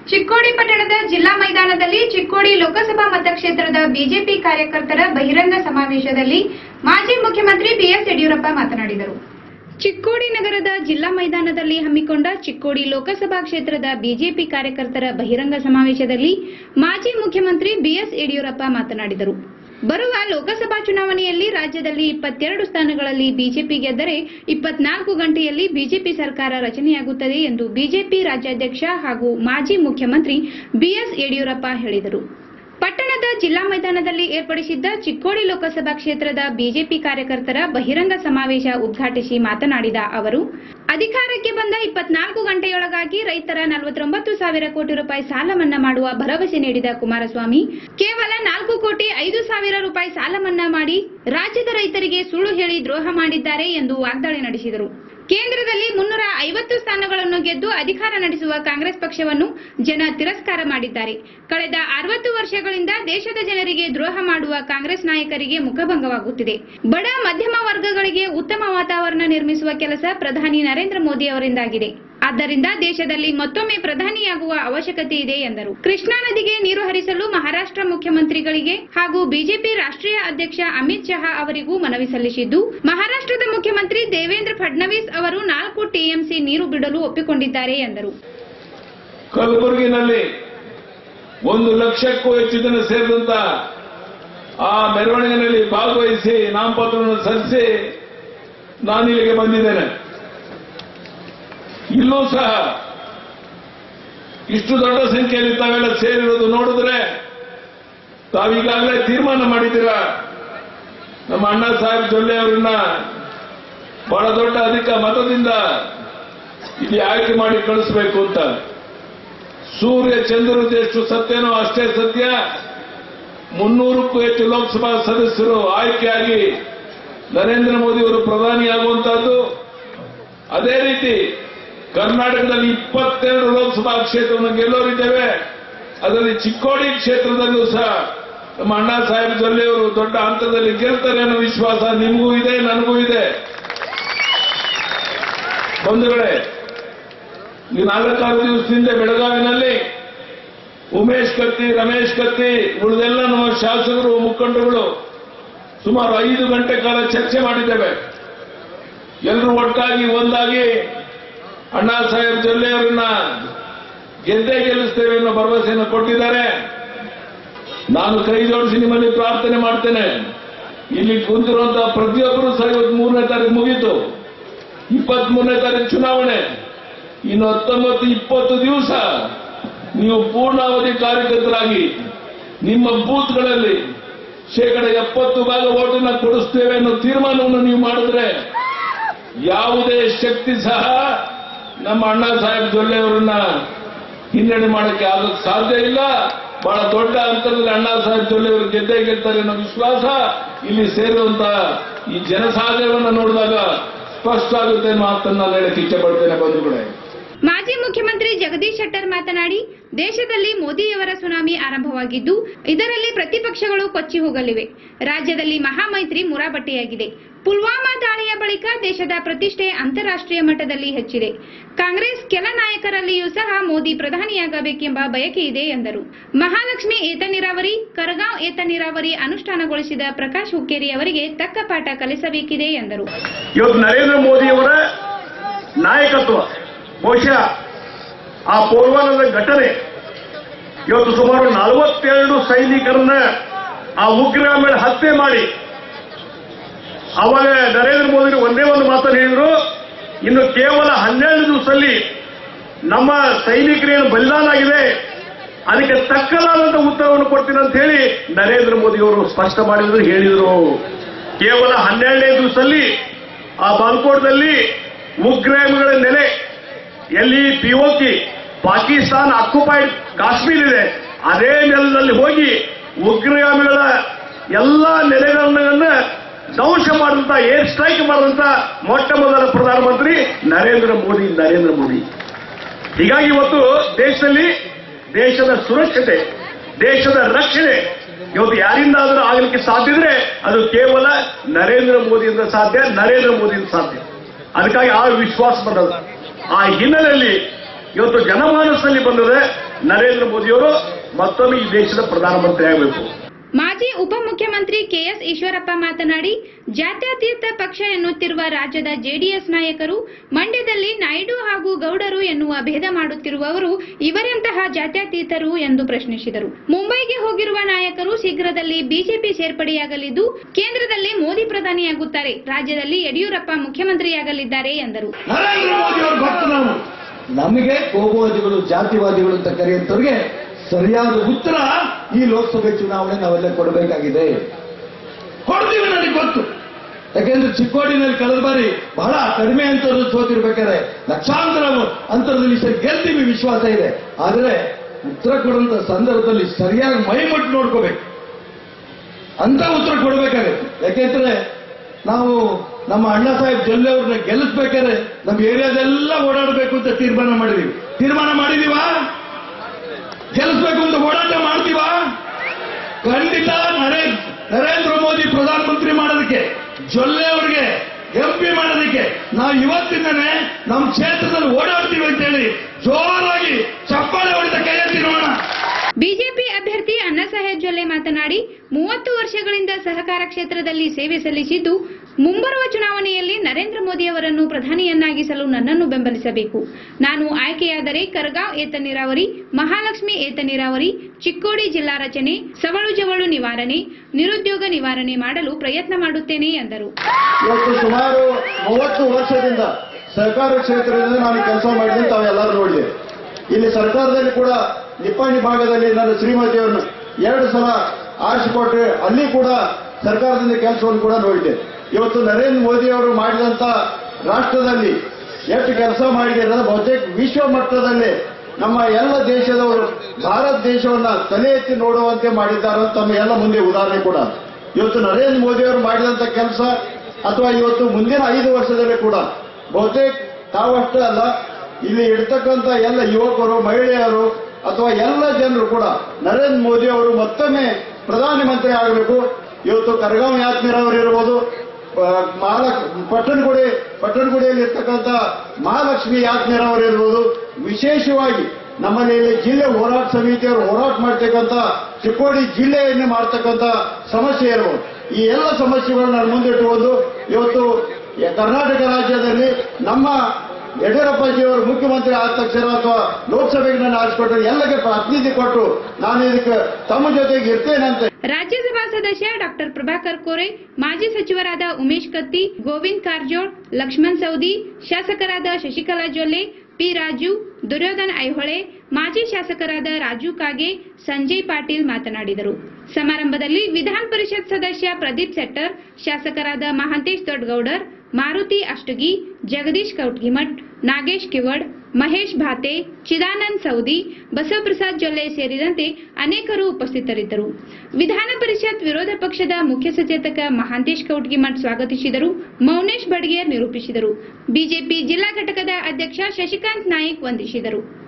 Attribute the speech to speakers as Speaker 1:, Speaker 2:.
Speaker 1: ಚಿಕ್ಕೋಡಿ ಪಟ್ಟಣದ ಜಿಲ್ಲಾ ಮೈದಾನದಲ್ಲಿ ಚಿಕ್ಕೋಡಿ ಲೋಕಸಭಾ ಮತಕ್ಷೇತ್ರದ ಬಿಜೆಪಿ ಕಾರ್ಯಕರ್ತರ ಬಹಿರಂಗ ಸಮಾವೇಶದಲ್ಲಿ ಮಾಜಿ ಮುಖ್ಯಮಂತ್ರಿ ಬಿಎಸ್ ಯಡಿಯೂರಪ್ಪ ಮಾತನಾಡಿದರು ಚಿಕ್ಕೋಡಿ ನಗರದ ಜಿಲ್ಲಾ ಮೈದಾನದಲ್ಲಿ ಹಮ್ಮಿಕೊಂಡ ಚಿಕ್ಕೋಡಿ ಲೋಕಸಭಾ ಕ್ಷೇತ್ರದ ಬಿಜೆಪಿ ಕಾರ್ಯಕರ್ತರ ಬಹಿರಂಗ ಸಮಾವೇಶದಲ್ಲಿ ಮಾಜಿ ಮುಖ್ಯಮಂತ್ರಿ ಬಿಎಸ್ ಯಡಿಯೂರಪ್ಪ ಮಾತನಾಡಿದರು ಬರುವ ಲೋಕಸಭಾ ಚುನಾವಣೆಯಲ್ಲಿ ರಾಜ್ಯದಲ್ಲಿ ಇಪ್ಪತ್ತೆರಡು ಸ್ಥಾನಗಳಲ್ಲಿ ಬಿಜೆಪಿ ಗೆದ್ದರೆ ಇಪ್ಪತ್ನಾಲ್ಕು ಗಂಟೆಯಲ್ಲಿ ಬಿಜೆಪಿ ಸರ್ಕಾರ ರಚನೆಯಾಗುತ್ತದೆ ಎಂದು ಬಿಜೆಪಿ ರಾಜ್ಯಾಧ್ಯಕ್ಷ ಹಾಗೂ ಮಾಜಿ ಮುಖ್ಯಮಂತ್ರಿ ಬಿಎಸ್ ಯಡಿಯೂರಪ್ಪ ಹೇಳಿದರು ಪಟ್ಟಣದ ಜಿಲ್ಲಾ ಮೈದಾನದಲ್ಲಿ ಏರ್ಪಡಿಸಿದ್ದ ಚಿಕ್ಕೋಡಿ ಲೋಕಸಭಾ ಕ್ಷೇತ್ರದ ಬಿಜೆಪಿ ಕಾರ್ಯಕರ್ತರ ಬಹಿರಂಗ ಸಮಾವೇಶ ಉದ್ಘಾಟಿಸಿ ಮಾತನಾಡಿದ ಅವರು ಅಧಿಕಾರಕ್ಕೆ ಬಂದ ಇಪ್ಪತ್ನಾಲ್ಕು ಗಂಟೆಯೊಳಗಾಗಿ ರೈತರ ನಲವತ್ತೊಂಬತ್ತು ಸಾವಿರ ಕೋಟಿ ರೂಪಾಯಿ ಸಾಲ ಮನ್ನಾ ಮಾಡುವ ಭರವಸೆ ನೀಡಿದ ಕುಮಾರಸ್ವಾಮಿ ಕೇವಲ ನಾಲ್ಕು ಕೋಟಿ ಐದು ಸಾವಿರ ರೂಪಾಯಿ ಸಾಲ ಮನ್ನಾ ಮಾಡಿ ರಾಜ್ಯದ ರೈತರಿಗೆ ಸುಳ್ಳು ಹೇಳಿ ದ್ರೋಹ ಮಾಡಿದ್ದಾರೆ ಎಂದು ವಾಗ್ದಾಳಿ ನಡೆಸಿದರು ಕೇಂದ್ರದಲ್ಲಿ ಮುನ್ನೂರ ಐವತ್ತು ಸ್ಥಾನಗಳನ್ನು ಗೆದ್ದು ಅಧಿಕಾರ ನಡೆಸುವ ಕಾಂಗ್ರೆಸ್ ಪಕ್ಷವನ್ನು ಜನ ತಿರಸ್ಕಾರ ಮಾಡಿದ್ದಾರೆ ಕಳೆದ ಅರವತ್ತು ವರ್ಷಗಳಿಂದ ದೇಶದ ಜನರಿಗೆ ದ್ರೋಹ ಮಾಡುವ ಕಾಂಗ್ರೆಸ್ ನಾಯಕರಿಗೆ ಮುಖಭಂಗವಾಗುತ್ತಿದೆ ಬಡ ಮಧ್ಯಮ ವರ್ಗಗಳಿಗೆ ಉತ್ತಮ ವಾತಾವರಣ ನಿರ್ಮಿಸುವ ಕೆಲಸ ಪ್ರಧಾನಿ ನರೇಂದ್ರ ಮೋದಿ ಅವರಿಂದಾಗಿದೆ ಆದ್ದರಿಂದ ದೇಶದಲ್ಲಿ ಮತ್ತೊಮ್ಮೆ ಪ್ರಧಾನಿಯಾಗುವ ಅವಶ್ಯಕತೆ ಇದೆ ಎಂದರು ಕೃಷ್ಣಾ ನದಿಗೆ ನೀರು ಹರಿಸಲು ಮಹಾರಾಷ್ಟ್ರ ಮುಖ್ಯಮಂತ್ರಿಗಳಿಗೆ ಹಾಗೂ ಬಿಜೆಪಿ ರಾಷ್ಟ್ರೀಯ ಅಧ್ಯಕ್ಷ ಅಮಿತ್ ಶಹಾ ಅವರಿಗೂ ಮನವಿ ಸಲ್ಲಿಸಿದ್ದು ಮಹಾರಾಷ್ಟ್ರದ ಮುಖ್ಯಮಂತ್ರಿ ದೇವೇಂದ್ರ ಫಡ್ನವೀಸ್ ಅವರು ನಾಲ್ಕು ಟಿಎಂಸಿ ನೀರು ಬಿಡಲು ಒಪ್ಪಿಕೊಂಡಿದ್ದಾರೆ ಎಂದರು
Speaker 2: ಕಲಬುರಗಿನಲ್ಲಿ ಒಂದು ಲಕ್ಷಕ್ಕೂ ಹೆಚ್ಚು ಜನ ಸೇರಿದಂತ ಆ ಮೆರವಣಿಗೆಯಲ್ಲಿ ಭಾಗವಹಿಸಿ ನಾಮಪತ್ರವನ್ನು ಸಲ್ಲಿಸಿ ನಾನು ಇಲ್ಲಿಗೆ ಬಂದಿದ್ದೇನೆ ಇಲ್ಲೂ ಸಹ ಇಷ್ಟು ದೊಡ್ಡ ಸಂಖ್ಯೆಯಲ್ಲಿ ತಾವೆಲ್ಲ ಸೇರಿರೋದು ನೋಡಿದ್ರೆ ತಾವೀಗಾಗಲೇ ತೀರ್ಮಾನ ಮಾಡಿದ್ದೀರಾ ನಮ್ಮ ಅಣ್ಣ ಸಾಹೇಬ್ ಜೊಲ್ಲೆ ಅವರನ್ನ ಬಹಳ ದೊಡ್ಡ ಅಧಿಕ ಮತದಿಂದ ಇಲ್ಲಿ ಆಯ್ಕೆ ಮಾಡಿ ಕಳಿಸಬೇಕು ಅಂತ ಸೂರ್ಯ ಚಂದ್ರರು ಎಷ್ಟು ಸತ್ಯನೋ ಅಷ್ಟೇ ಸತ್ಯ ಮುನ್ನೂರಕ್ಕೂ ಹೆಚ್ಚು ಲೋಕಸಭಾ ಸದಸ್ಯರು ಆಯ್ಕೆಯಾಗಿ ನರೇಂದ್ರ ಮೋದಿ ಅವರು ಪ್ರಧಾನಿಯಾಗುವಂತಹದ್ದು ಅದೇ ರೀತಿ ಕರ್ನಾಟಕದಲ್ಲಿ ಇಪ್ಪತ್ತೆರಡು ಲೋಕಸಭಾ ಕ್ಷೇತ್ರವನ್ನು ಗೆಲ್ಲೋರಿದ್ದೇವೆ ಅದರಲ್ಲಿ ಚಿಕ್ಕೋಡಿ ಕ್ಷೇತ್ರದಲ್ಲೂ ಸಹ ನಮ್ಮ ಅಣ್ಣಾ ಸಾಹೇಬ್ ಜೊಲ್ಲೆಯವರು ದೊಡ್ಡ ಹಂತದಲ್ಲಿ ಗೆಲ್ತಾರೆ ಅನ್ನೋ ವಿಶ್ವಾಸ ನಿಮಗೂ ಇದೆ ನನಗೂ ಇದೆ ಬಂಧುಗಳೇ ಈ ನಾಲ್ಕಾರು ದಿವಸದಿಂದ ಬೆಳಗಾವಿನಲ್ಲಿ ಉಮೇಶ್ ಕತ್ತಿ ರಮೇಶ್ ಕತ್ತಿ ಉಳಿದೆಲ್ಲ ನಮ್ಮ ಶಾಸಕರು ಮುಖಂಡರುಗಳು ಸುಮಾರು ಐದು ಗಂಟೆ ಕಾಲ ಚರ್ಚೆ ಮಾಡಿದ್ದೇವೆ ಎಲ್ಲರೂ ಒಟ್ಟಾಗಿ ಒಂದಾಗಿ ಅಣ್ಣಾ ಸಾಹೇಬ್ ಜೊಲ್ಲೆ ಅವರನ್ನ ಗೆದ್ದೇ ಗೆಲ್ಲಿಸ್ತೇವೆ ಅನ್ನೋ ಭರವಸೆಯನ್ನು ಕೊಟ್ಟಿದ್ದಾರೆ ನಾನು ಕೈ ಜೋಡಿಸಿ ನಿಮ್ಮಲ್ಲಿ ಪ್ರಾರ್ಥನೆ ಮಾಡ್ತೇನೆ ಇಲ್ಲಿ ಕುಂತಿರುವಂತಹ ಪ್ರತಿಯೊಬ್ಬರು ಸಹ ಇವತ್ತು ಮೂರನೇ ತಾರೀಕು ಮುಗೀತು ಇಪ್ಪತ್ತ್ ಮೂರನೇ ತಾರೀಕು ಚುನಾವಣೆ ಇನ್ನು ಹತ್ತೊಂಬತ್ತು ಇಪ್ಪತ್ತು ದಿವಸ ನೀವು ಪೂರ್ಣಾವಧಿ ಕಾರ್ಯಕರ್ತರಾಗಿ ನಿಮ್ಮ ಬೂತ್ಗಳಲ್ಲಿ ಶೇಕಡ ಎಪ್ಪತ್ತು ಭಾಗ ಓಟನ್ನ ಕೊಡಿಸ್ತೇವೆ ಅನ್ನೋ ತೀರ್ಮಾನವನ್ನು ನೀವು ಮಾಡಿದ್ರೆ ಯಾವುದೇ ಶಕ್ತಿ ಸಹ ನಮ್ಮ ಅಣ್ಣಾ ಸಾಹೇಬ್ ಜೊಲ್ಲೆ ಅವರನ್ನ ಹಿನ್ನಡೆ ಮಾಡಕ್ಕೆ ಆಗಕ್ಕೆ ಸಾಧ್ಯ ಇಲ್ಲ ಬಹಳ ದೊಡ್ಡ ಅಂತರದಲ್ಲಿ ಅಣ್ಣಾ ಸಾಹೇಬ್ ಜೊಲ್ಲೆ ಅವರು ಗೆದ್ದೇ ಗೆಲ್ತಾರೆ ಅನ್ನೋ ವಿಶ್ವಾಸ ಇಲ್ಲಿ ಸೇರಿರುವಂತಹ ಈ ಜನಸಾಗರವನ್ನು ನೋಡಿದಾಗ ಸ್ಪಷ್ಟ ಆಗುತ್ತೆ ಅನ್ನೋ ಮಾತನ್ನ ನಾನು ಹೇಳಕ್ಕೆ ಇಚ್ಛೆ ಪಡ್ತೇನೆ ಬಂಧುಗಳೇ
Speaker 1: ಮಾಜಿ ಮುಖ್ಯಮಂತ್ರಿ ಜಗದೀಶ್ ಶೆಟ್ಟರ್ ಮಾತನಾಡಿ ದೇಶದಲ್ಲಿ ಮೋದಿಯವರ ಸುನಾಮಿ ಆರಂಭವಾಗಿದ್ದು ಇದರಲ್ಲಿ ಪ್ರತಿಪಕ್ಷಗಳು ಕೊಚ್ಚಿ ಹೋಗಲಿವೆ ರಾಜ್ಯದಲ್ಲಿ ಮಹಾಮೈತ್ರಿ ಮುರಾಬಟ್ಟೆಯಾಗಿದೆ ಪುಲ್ವಾಮಾ ದಾಳಿಯ ಬಳಿಕ ದೇಶದ ಪ್ರತಿಷ್ಠೆ ಅಂತಾರಾಷ್ಟ್ರೀಯ ಮಟ್ಟದಲ್ಲಿ ಹೆಚ್ಚಿದೆ ಕಾಂಗ್ರೆಸ್ ಕೆಲ ನಾಯಕರಲ್ಲಿಯೂ ಸಹ ಮೋದಿ ಪ್ರಧಾನಿಯಾಗಬೇಕೆಂಬ ಬಯಕೆ ಇದೆ ಎಂದರು ಮಹಾಲಕ್ಷ್ಮಿ ಏತ ನೀರಾವರಿ ಕರಗಾಂವ್ ಏತ ನೀರಾವರಿ ಅನುಷ್ಠಾನಗೊಳಿಸಿದ ಪ್ರಕಾಶ್ ಹುಕ್ಕೇರಿ ಅವರಿಗೆ ತಕ್ಕ ಪಾಠ ಕಲಿಸಬೇಕಿದೆ ಎಂದರು
Speaker 3: ಇವತ್ತು ನರೇಂದ್ರ ಮೋದಿಯವರ ನಾಯಕತ್ವ ಬಹುಶಃ ಆ ಪೂರ್ವಾನದ ಘಟನೆ ಇವತ್ತು ಸುಮಾರು ನಲವತ್ತೆರಡು ಸೈನಿಕರನ್ನ ಆ ಉಗ್ರರ ಮೇಲೆ ಹತ್ಯೆ ಮಾಡಿ ಅವಾಗ ನರೇಂದ್ರ ಮೋದಿ ಒಂದೇ ಒಂದು ಮಾತನ್ನು ಹೇಳಿದ್ರು ಇನ್ನು ಕೇವಲ ಹನ್ನೆರಡು ದಿವಸದಲ್ಲಿ ನಮ್ಮ ಸೈನಿಕರೇನು ಬಲಿದಾನ ಆಗಿದೆ ಅದಕ್ಕೆ ತಕ್ಕದಾದಂತ ಉತ್ತರವನ್ನು ಕೊಡ್ತೀನಿ ಅಂತ ಹೇಳಿ ನರೇಂದ್ರ ಮೋದಿ ಅವರು ಸ್ಪಷ್ಟ ಮಾಡಿದ್ರು ಹೇಳಿದರು ಕೇವಲ ಹನ್ನೆರಡನೇ ದಿವಸದಲ್ಲಿ ಆ ಬಾಲ್ಕೋಟ್ದಲ್ಲಿ ಉಗ್ರಗಳ ನೆಲೆ ಎಲ್ಲಿ ಪಿಒಕಿ ಪಾಕಿಸ್ತಾನ ಅಕ್ಯುಪೈಡ್ ಕಾಶ್ಮೀರ್ ಇದೆ ಅದೇ ನೆಲದಲ್ಲಿ ಹೋಗಿ ಉಗ್ರಗಾಮಿಗಳ ಎಲ್ಲ ನೆಲೆಗಳನ್ನ ಧ್ವಂಸ ಮಾಡಿದಂತ ಏರ್ ಸ್ಟ್ರೈಕ್ ಮಾಡಿದಂತ ಮೊಟ್ಟ ಮೊದಲ ಪ್ರಧಾನಮಂತ್ರಿ ನರೇಂದ್ರ ಮೋದಿ ನರೇಂದ್ರ ಮೋದಿ ಹೀಗಾಗಿ ಇವತ್ತು ದೇಶದಲ್ಲಿ ದೇಶದ ಸುರಕ್ಷತೆ ದೇಶದ ರಕ್ಷಣೆ ಇವತ್ತು ಯಾರಿಂದಾದರೂ ಆಗಲಿಕ್ಕೆ ಸಾಧ್ಯ ಇದ್ರೆ ಅದು ಕೇವಲ ನರೇಂದ್ರ ಮೋದಿಯಿಂದ ಸಾಧ್ಯ ನರೇಂದ್ರ ಮೋದಿಯಿಂದ ಸಾಧ್ಯ ಅದಕ್ಕಾಗಿ ಆ ವಿಶ್ವಾಸ ಬಂದದ ಆ ಹಿನ್ನೆಲೆಯಲ್ಲಿ ಇವತ್ತು ಜನಮಾನಸದಲ್ಲಿ ಬಂದದೆ ನರೇಂದ್ರ ಮೋದಿಯವರು ಮತ್ತೊಮ್ಮೆ ಈ ದೇಶದ ಪ್ರಧಾನಮಂತ್ರಿ ಆಗಬೇಕು
Speaker 1: ಮಾಜಿ ಉಪಮುಖ್ಯಮಂತ್ರಿ ಕೆಎಸ್ ಈಶ್ವರಪ್ಪ ಮಾತನಾಡಿ ಜಾತ್ಯತೀತ ಪಕ್ಷ ಎನ್ನುತ್ತಿರುವ ರಾಜ್ಯದ ಜೆಡಿಎಸ್ ನಾಯಕರು ಮಂಡ್ಯದಲ್ಲಿ ನಾಯ್ಡು ಹಾಗೂ ಗೌಡರು ಎನ್ನುವ ಭೇದ ಮಾಡುತ್ತಿರುವವರು ಇವರಂತಹ ಜಾತ್ಯತೀತರು ಎಂದು ಪ್ರಶ್ನಿಸಿದರು ಮುಂಬೈಗೆ ಹೋಗಿರುವ ನಾಯಕರು ಶೀಘ್ರದಲ್ಲಿ ಬಿಜೆಪಿ ಸೇರ್ಪಡೆಯಾಗಲಿದ್ದು ಕೇಂದ್ರದಲ್ಲಿ ಮೋದಿ ಪ್ರಧಾನಿಯಾಗುತ್ತಾರೆ ರಾಜ್ಯದಲ್ಲಿ ಯಡಿಯೂರಪ್ಪ ಮುಖ್ಯಮಂತ್ರಿಯಾಗಲಿದ್ದಾರೆ ಎಂದರು
Speaker 4: ನರೇಂದ್ರ ಮೋದಿ ಅವ್ರ ಭಕ್ತ ನಾವು ನಮಗೆ ಕೋಮುವಾದಿಗಳು ಜಾತಿವಾದಿಗಳು ಅಂತ ಕರೆಯುತ್ತವ್ರಿಗೆ ಸರಿಯಾದ ಉತ್ತರ ಈ ಲೋಕಸಭೆ ಚುನಾವಣೆ ನಾವೆಲ್ಲ ಕೊಡಬೇಕಾಗಿದೆ
Speaker 2: ಹೊಡೆದಿವಿ ನನಗೆ ಗೊತ್ತು
Speaker 4: ಯಾಕೆಂದ್ರೆ ಚಿಕ್ಕೋಡಿನಲ್ಲಿ ಕಳೆದ ಬಾರಿ ಬಹಳ ಕಡಿಮೆ ಅಂತರದಲ್ಲಿ ಸೋತಿರ್ಬೇಕಾದ್ರೆ ಲಕ್ಷಾಂತರ ಅಂತರದಲ್ಲಿ ಸರಿ ಗೆಲ್ತೀವಿ ವಿಶ್ವಾಸ ಇದೆ ಆದ್ರೆ ಉತ್ತರ ಕೊಡುವಂತ ಸಂದರ್ಭದಲ್ಲಿ ಸರಿಯಾಗಿ ಮೈಮಟ್ಟು ನೋಡ್ಕೋಬೇಕು ಅಂತ ಉತ್ತರ ಕೊಡಬೇಕಾಗತ್ತೆ ಯಾಕೆಂದ್ರೆ ನಾವು ನಮ್ಮ ಅಣ್ಣ ಸಾಹೇಬ್ ಜೊಲ್ಲೆ ಅವ್ರನ್ನ ಗೆಲ್ಲಿಸ್ಬೇಕಾದ್ರೆ ನಮ್ಮ ಏರಿಯಾದೆಲ್ಲ ಓಡಾಡಬೇಕು ಅಂತ ತೀರ್ಮಾನ ಮಾಡಿದೀವಿ ತೀರ್ಮಾನ ಮಾಡಿದೀವಾ ಗೆಲ್ಲಿಸ್ಬೇಕು ಅಂತ ಓಡಾಟ ಮಾಡ್ತೀವಾ ಖಂಡಿತ ನರೇ ನರೇಂದ್ರ ಮೋದಿ ಪ್ರಧಾನಮಂತ್ರಿ ಮಾಡೋದಕ್ಕೆ ಜೊಲ್ಲೆ ಅವ್ರಿಗೆ ಎಂಪಿ ಮಾಡೋದಕ್ಕೆ ನಾವು ಇವತ್ತಿಂದನೇ ನಮ್ಮ ಕ್ಷೇತ್ರದಲ್ಲಿ ಓಡಾಡ್ತೀವಿ ಅಂತೇಳಿ ಜೋರಾಗಿ ಚಪ್ಪಾಳೆ ಹೊಡೆದ ಕೈ ಎತ್ತಿ ನೋಡೋಣ
Speaker 1: ಬಿಜೆಪಿ ಅಭ್ಯರ್ಥಿ ಅನ್ನಸಾಹೇಬ್ ಜೊಲ್ಲೆ ಮಾತನಾಡಿ ಮೂವತ್ತು ವರ್ಷಗಳಿಂದ ಸಹಕಾರ ಕ್ಷೇತ್ರದಲ್ಲಿ ಸೇವೆ ಸಲ್ಲಿಸಿದ್ದು ಮುಂಬರುವ ಚುನಾವಣೆಯಲ್ಲಿ ನರೇಂದ್ರ ಮೋದಿ ಅವರನ್ನು ಪ್ರಧಾನಿಯನ್ನಾಗಿಸಲು ನನ್ನನ್ನು ಬೆಂಬಲಿಸಬೇಕು ನಾನು ಆಯ್ಕೆಯಾದರೆ ಕರ್ಗಾಂವ್ ಏತ ನೀರಾವರಿ ಮಹಾಲಕ್ಷ್ಮಿ ಏತ ನೀರಾವರಿ ಚಿಕ್ಕೋಡಿ ಜಿಲ್ಲಾ ರಚನೆ ಸವಳು ಜವಳು ನಿವಾರಣೆ ನಿರುದ್ಯೋಗ ನಿವಾರಣೆ ಮಾಡಲು ಪ್ರಯತ್ನ ಮಾಡುತ್ತೇನೆ ಎಂದರು
Speaker 4: ಇವತ್ತು ಸುಮಾರು ಮೂವತ್ತು ವರ್ಷದಿಂದ ಸರ್ಕಾರ ಕ್ಷೇತ್ರದಿಂದ ನಾನು ಕೆಲಸ ಮಾಡಿದ್ರೆ ತಾವೆಲ್ಲರೂ ನೋಡಿದೆ ಇಲ್ಲಿ ಸರ್ಕಾರದಲ್ಲಿ ಕೂಡ ನಿಪ್ಪಾಣಿ ಭಾಗದಲ್ಲಿ ನನ್ನ ಶ್ರೀಮತಿಯವರನ್ನು ಎರಡು ಸಲ ಆರಿಸಿಕೊಟ್ರೆ ಅಲ್ಲಿ ಕೂಡ ಸರ್ಕಾರದಿಂದ ಕೆಲಸವನ್ನು ಕೂಡ ನೋಡಿದೆ ಇವತ್ತು ನರೇಂದ್ರ ಮೋದಿ ಅವರು ಮಾಡಿದಂತ ರಾಷ್ಟ್ರದಲ್ಲಿ ಎಷ್ಟು ಕೆಲಸ ಮಾಡಿದ್ದಾರೆ ಬಹುತೇಕ ವಿಶ್ವ ಮಟ್ಟದಲ್ಲಿ ನಮ್ಮ ಎಲ್ಲ ದೇಶದವರು ಭಾರತ ದೇಶವನ್ನ ತಲೆ ಎತ್ತಿ ನೋಡುವಂತೆ ಮಾಡಿದ್ದಾರೆ ಅಂತ ತಮ್ಮ ಎಲ್ಲ ಮುಂದೆ ಉದಾಹರಣೆ ಕೂಡ ಇವತ್ತು ನರೇಂದ್ರ ಮೋದಿ ಅವರು ಮಾಡಿದಂತ ಕೆಲಸ ಅಥವಾ ಇವತ್ತು ಮುಂದಿನ ಐದು ವರ್ಷದಲ್ಲಿ ಕೂಡ ಬಹುತೇಕ ತಾವಷ್ಟೇ ಅಲ್ಲ ಇಲ್ಲಿ ಇರ್ತಕ್ಕಂಥ ಎಲ್ಲ ಯುವಕರು ಮಹಿಳೆಯರು ಅಥವಾ ಎಲ್ಲ ಜನರು ಕೂಡ ನರೇಂದ್ರ ಮೋದಿ ಅವರು ಮತ್ತೊಮ್ಮೆ ಪ್ರಧಾನಮಂತ್ರಿ ಆಗಬೇಕು ಇವತ್ತು ಕರಗಾಂವ್ ಯಾತ್ಮೀರವರು ಇರ್ಬೋದು ಆ, ಮಹಾಲಕ್ ಪಟ್ಟಣಗುಡಿ ಪಟ್ಟಣಗುಡಿಯಲ್ಲಿ ಇರ್ತಕ್ಕಂಥ ಮಹಾಲಕ್ಷ್ಮಿ ಯಾತ್ಮೀರವರು ಇರ್ಬೋದು ವಿಶೇಷವಾಗಿ ನಮ್ಮಲ್ಲಿ ಇಲ್ಲಿ ಜಿಲ್ಲೆ ಹೋರಾಟ ಸಮಿತಿಯವರು ಹೋರಾಟ ಮಾಡ್ತಕ್ಕಂಥ ಚಿಕ್ಕೋಡಿ ಜಿಲ್ಲೆಯನ್ನು ಮಾಡ್ತಕ್ಕಂಥ ಸಮಸ್ಯೆ ಇರಬಹುದು ಈ ಎಲ್ಲ ಸಮಸ್ಯೆಗಳನ್ನು ನಾನು ಮುಂದಿಟ್ಟುಕೊಂಡು ಇವತ್ತು ಈ ಕರ್ನಾಟಕ ರಾಜ್ಯದಲ್ಲಿ ನಮ್ಮ ಯಡಿಯೂರಪ್ಪಜಿಯವರು ಮುಖ್ಯಮಂತ್ರಿ ಆದ ತಕ್ಷಣ ಅಥವಾ ಲೋಕಸಭೆಗೆ ನಾನು ಆರಿಸಿಕೊಟ್ಟು ಎಲ್ಲಗೆ ಪ್ರತಿನಿಧಿ ಕೊಟ್ಟು ನಾನು ಇದಕ್ಕೆ ತಮ್ಮ ಜೊತೆಗೆ ಇರ್ತೇನೆ ಅಂತ
Speaker 1: ರಾಜ್ಯಸಭಾ ಸದಸ್ಯ ಡಾಕ್ಟರ್ ಪ್ರಭಾಕರ್ ಕೋರೆ ಮಾಜಿ ಸಚಿವರಾದ ಉಮೇಶ್ ಕತ್ತಿ ಗೋವಿಂದ್ ಕಾರಜೋಳ್ ಲಕ್ಷ್ಮಣ್ ಸೌದಿ ಶಾಸಕರಾದ ಶಶಿಕಲಾ ಜೊಲ್ಲೆ ಪಿ ರಾಜು ದುರ್ಯೋಧನ್ ಐಹೊಳೆ ಮಾಜಿ ಶಾಸಕರಾದ ರಾಜು ಕಾಗೆ ಸಂಜಯ್ ಪಾಟೀಲ್ ಮಾತನಾಡಿದರು ಸಮಾರಂಭದಲ್ಲಿ ವಿಧಾನ ಪರಿಷತ್ ಸದಸ್ಯ ಪ್ರದೀಪ್ ಸೆಟ್ಟರ್ ಶಾಸಕರಾದ ಮಹಾಂತೇಶ್ ದೊಡ್ಡಗೌಡರ್ ಮಾರುತಿ ಅಷ್ಟಗಿ ಜಗದೀಶ್ ಕೌಟ್ಗಿಮಠ್ ನಾಗೇಶ್ ಕಿವಡ್ ಮಹೇಶ್ ಭಾತೆ ಚಿದಾನಂದ್ ಸೌದಿ ಬಸವಪ್ರಸಾದ್ ಜೊಲ್ಲೆ ಸೇರಿದಂತೆ ಅನೇಕರು ಉಪಸ್ಥಿತರಿದ್ದರು ವಿಧಾನ ಪರಿಷತ್ ವಿರೋಧ ಪಕ್ಷದ ಮುಖ್ಯ ಸಚೇತಕ ಮಹಾಂತೇಶ್ ಕೌಟ್ಗಿಮಠ್ ಸ್ವಾಗತಿಸಿದರು ಮೌನೇಶ್ ಬಡ್ಗೇರ್ ನಿರೂಪಿಸಿದರು ಬಿಜೆಪಿ ಜಿಲ್ಲಾ ಘಟಕದ ಅಧ್ಯಕ್ಷ ಶಶಿಕಾಂತ್ ನಾಯ್ಕ್ ವಂದಿಸಿದರು